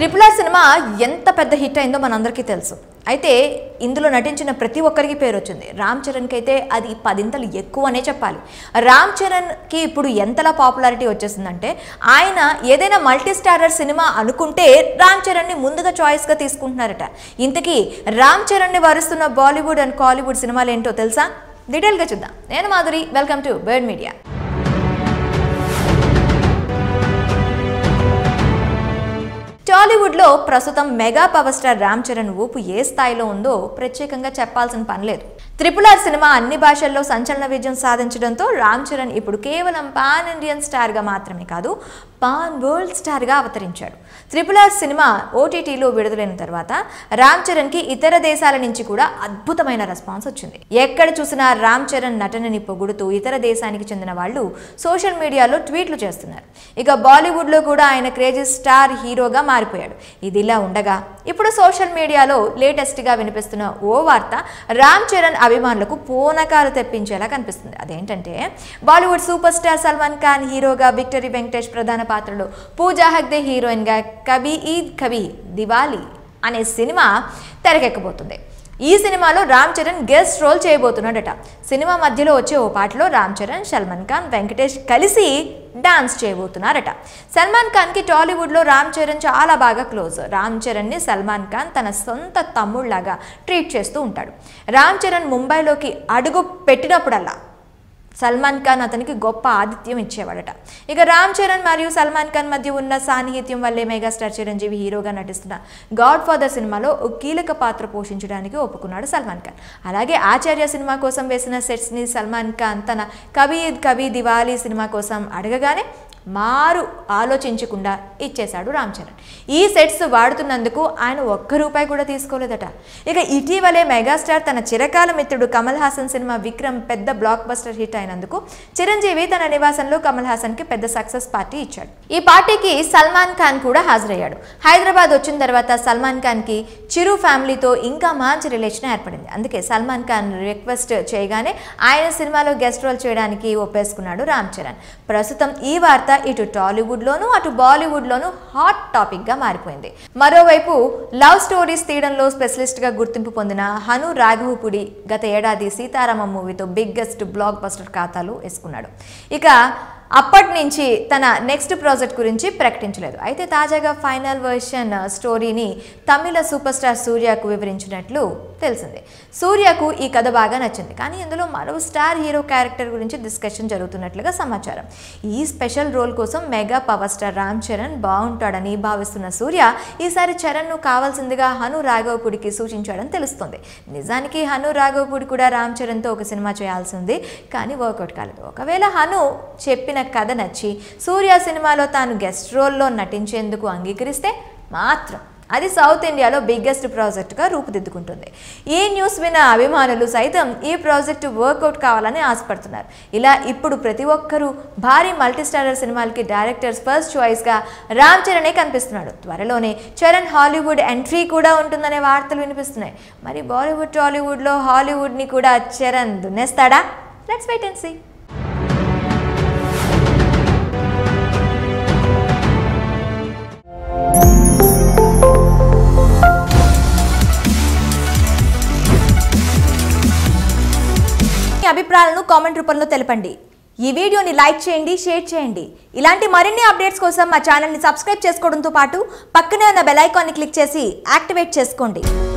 triple R cinema ఎంత పెద్ద hit అయిందో మనందరికీ తెలుసు అయితే ఇందులో నటించిన ప్రతి ఒక్కరికి పేరు వచ్చింది రామ్ చరణ్కి అయితే అది పదింతలు ఎక్కువ అనే చెప్పాలి రామ్ చరణ్కి ఇప్పుడు ఎంతలా పాపులారిటీ వచ్చేసిందంటే ఆయన ఏదైనా మల్టీ స్టారర్ సినిమా అనుకుంటే రామ్ చరణ్ని ముందుగా చాయిస్గా తీసుకుంటున్నారట ఇంతకీ రామ్ చరణ్ని వరుస్తున్న బాలీవుడ్ అండ్ కాలీవుడ్ సినిమాలు ఏంటో తెలుసా డీటెయిల్గా చూద్దాం నేను Madhuri welcome to bird media టాలీవుడ్లో ప్రస్తుతం mega power star Ram Charan ఊపు ఏ స్థాయిలో ఉందో ప్రత్యేకంగా చెప్పాల్సిన పని లేదు త్రిపుల్ ఆర్ సినిమా అన్ని భాషల్లో సంచలన విజయం సాధించడంతో రామ్ చరణ్ ఇప్పుడు కేవలం పాన్ ఇండియన్ స్టార్గా మాత్రమే కాదు పాన్ వరల్డ్ స్టార్గా అవతరించాడు త్రిపుల్ ఆర్ సినిమా ఓటీటీలో విడుదలైన తర్వాత రామ్ చరణ్కి ఇతర దేశాల నుంచి కూడా అద్భుతమైన రెస్పాన్స్ వచ్చింది ఎక్కడ చూసినా రామ్ చరణ్ నటనని పొగుడుతూ ఇతర దేశానికి చెందిన వాళ్ళు సోషల్ మీడియాలో ట్వీట్లు చేస్తున్నారు ఇక బాలీవుడ్లో కూడా ఆయన క్రేజీ స్టార్ హీరోగా మారిపోయాడు ఇదిలా ఉండగా ఇప్పుడు సోషల్ మీడియాలో లేటెస్ట్గా వినిపిస్తున్న ఓ వార్త రామ్ చరణ్ అభిమానులకు పూనకాలు తెప్పించేలా కనిపిస్తుంది అదేంటంటే బాలీవుడ్ సూపర్ స్టార్ సల్మాన్ ఖాన్ హీరోగా విక్టరీ వెంకటేష్ ప్రధాన పాత్రలో పూజా హగ్దే హీరోయిన్గా కబీ ఈద్ కబీ దివాళీ అనే సినిమా తెరకెక్కబోతుంది ఈ సినిమాలో రామ్ చరణ్ గెస్ట్ రోల్ చేయబోతున్నాడట సినిమా మధ్యలో వచ్చే ఓ పాటలో రామ్ చరణ్ సల్మాన్ ఖాన్ వెంకటేష్ కలిసి డాన్స్ చేయబోతున్నారట సల్మాన్ ఖాన్కి టాలీవుడ్లో రామ్ చరణ్ చాలా బాగా క్లోజ్ రామ్ చరణ్ని సల్మాన్ ఖాన్ తన సొంత తమ్ముళ్లాగా ట్రీట్ చేస్తూ ఉంటాడు రామ్ చరణ్ ముంబైలోకి అడుగు పెట్టినప్పుడల్లా సల్మాన్ ఖాన్ అతనికి గొప్ప ఆతిథ్యం ఇచ్చేవాడట ఇక రామ్ చరణ్ మరియు సల్మాన్ ఖాన్ మధ్య ఉన్న సాన్నిహిత్యం వల్లే మెగాస్టార్ చిరంజీవి హీరోగా నటిస్తున్న గాడ్ ఫాదర్ సినిమాలో ఓ కీలక పాత్ర పోషించడానికి ఒప్పుకున్నాడు సల్మాన్ ఖాన్ అలాగే ఆచార్య సినిమా కోసం వేసిన సెట్స్ని సల్మాన్ ఖాన్ తన కబీద్ కబీ దివాళీ సినిమా కోసం అడగగానే మారు ఆలోచించకుండా ఇచ్చేశాడు రామ్ చరణ్ ఈ సెట్స్ వాడుతున్నందుకు ఆయన ఒక్క రూపాయి కూడా తీసుకోలేదట ఇక ఇటీవలే మెగాస్టార్ తన చిరకాల మిత్రుడు కమల్ హాసన్ సినిమా విక్రమ్ పెద్ద బ్లాక్ బస్టర్ హిట్ అయినందుకు చిరంజీవి తన నివాసంలో కమల్ హాసన్కి పెద్ద సక్సెస్ పార్టీ ఇచ్చాడు ఈ పార్టీకి సల్మాన్ ఖాన్ కూడా హాజరయ్యాడు హైదరాబాద్ వచ్చిన తర్వాత సల్మాన్ ఖాన్కి చిరు ఫ్యామిలీతో ఇంకా మంచి రిలేషన్ ఏర్పడింది అందుకే సల్మాన్ ఖాన్ రిక్వెస్ట్ చేయగానే ఆయన సినిమాలో గెస్ట్ రోల్ చేయడానికి ఒప్పేసుకున్నాడు రామ్ చరణ్ ప్రస్తుతం ఈ వార్త ఇటు టాలీవుడ్లోనూ అటు బాలీవుడ్లోనూ హాట్ టాపిక్గా మారిపోయింది మరోవైపు లవ్ స్టోరీస్ తీయడంలో స్పెషలిస్ట్గా గుర్తింపు పొందిన హను రాఘవపుడి గత ఏడాది సీతారామ మూవీతో బిగ్గెస్ట్ బ్లాక్ బస్టర్ ఖాతాలు వేసుకున్నాడు ఇక అప్పటి నుంచి తన నెక్స్ట్ ప్రాజెక్ట్ గురించి ప్రకటించలేదు అయితే తాజాగా ఫైనల్ వర్షన్ స్టోరీని తమిళ సూపర్ స్టార్ సూర్యకు వివరించినట్లు తెలిసింది సూర్యకు ఈ కథ బాగా నచ్చింది కానీ ఇందులో మరో స్టార్ హీరో క్యారెక్టర్ గురించి డిస్కషన్ జరుగుతున్నట్లుగా సమాచారం ఈ స్పెషల్ రోల్ కోసం mega power star Ram Charan బాగుంటాడని భావిస్తున్న సూర్య ఈసారి చరణ్ను కావాల్సిందిగా హను రాఘవపుడికి సూచించాడని తెలుస్తుంది నిజానికి హను రాఘవపుడి కూడా రామ్ చరణ్తో ఒక సినిమా చేయాల్సి ఉంది కానీ వర్కౌట్ కాలేదు ఒకవేళ హను చెప్పిన కథ నచ్చి సూర్య సినిమాలో తాను గెస్ట్ రోల్లో నటించేందుకు అంగీకరిస్తే మాత్రం అది సౌత్ ఇండియాలో బిగ్గెస్ట్ ప్రాజెక్టుగా రూపుదిద్దుకుంటుంది ఈ న్యూస్ విన్న అభిమానులు సైతం ఈ ప్రాజెక్టు వర్కౌట్ కావాలని ఆశపడుతున్నారు ఇలా ఇప్పుడు ప్రతి ఒక్కరూ భారీ మల్టీస్టారర్ సినిమాలకి డైరెక్టర్స్ ఫస్ట్ చాయిస్గా రామ్ చరణే కనిపిస్తున్నాడు త్వరలోనే చరణ్ హాలీవుడ్ ఎంట్రీ కూడా ఉంటుందనే వార్తలు వినిపిస్తున్నాయి మరి బాలీవుడ్ టాలీవుడ్లో హాలీవుడ్ని కూడా చరణ్ దున్నేస్తాడా లెట్స్ వెయిట్ అండ్ సీ మీ అభిప్రాయాలను కామెంట్ రూపంలో తెలపండి ఈ వీడియోని లైక్ చేయండి షేర్ చేయండి ఇలాంటి మరిన్ని అప్డేట్స్ కోసం మా ఛానల్ని సబ్స్క్రైబ్ చేసుకోవడంతో పాటు పక్కనే ఉన్న బెల్ ఐకాన్ని క్లిక్ చేసి యాక్టివేట్ చేసుకోండి